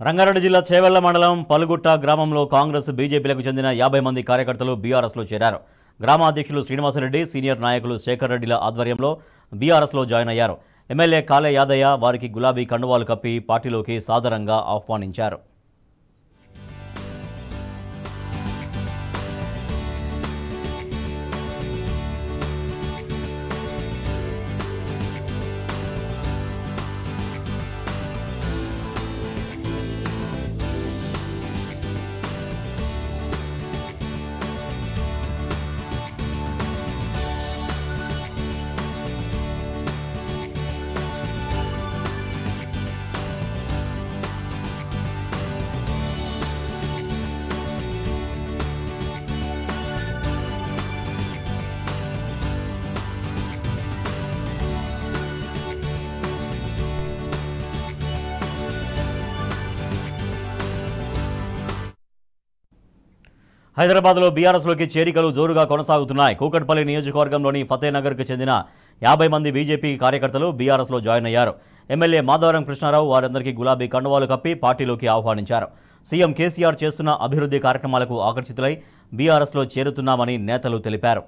రంగారెడ్డి జిల్లా చేవెళ్ల మండలం పలుగుట్ట గ్రామంలో కాంగ్రెస్ బీజేపీలకు చెందిన యాభై మంది కార్యకర్తలు బీఆర్ఎస్లో చేరారు గ్రామ అధ్యక్షులు శ్రీనివాసరెడ్డి సీనియర్ నాయకులు శేఖర్ రెడ్డిల ఆధ్వర్యంలో బీఆర్ఎస్లో జాయిన్ అయ్యారు ఎమ్మెల్యే కాలే యాదయ్య వారికి గులాబీ కండువాలు కప్పి పార్టీలోకి సాదరంగా ఆహ్వానించారు హైదరాబాద్లో బీఆర్ఎస్లోకి చేరికలు జోరుగా కొనసాగుతున్నాయి కూకట్పల్లి నియోజకవర్గంలోని ఫతేనగర్కు చెందిన యాభై మంది బీజేపీ కార్యకర్తలు బీఆర్ఎస్లో జాయిన్ అయ్యారు ఎమ్మెల్యే మాధవరం కృష్ణారావు వారందరికీ గులాబీ కండువాలు కప్పి పార్టీలోకి ఆహ్వానించారు సీఎం కేసీఆర్ చేస్తున్న అభివృద్ధి కార్యక్రమాలకు ఆకర్షితులై బీఆర్ఎస్లో చేరుతున్నామని నేతలు తెలిపారు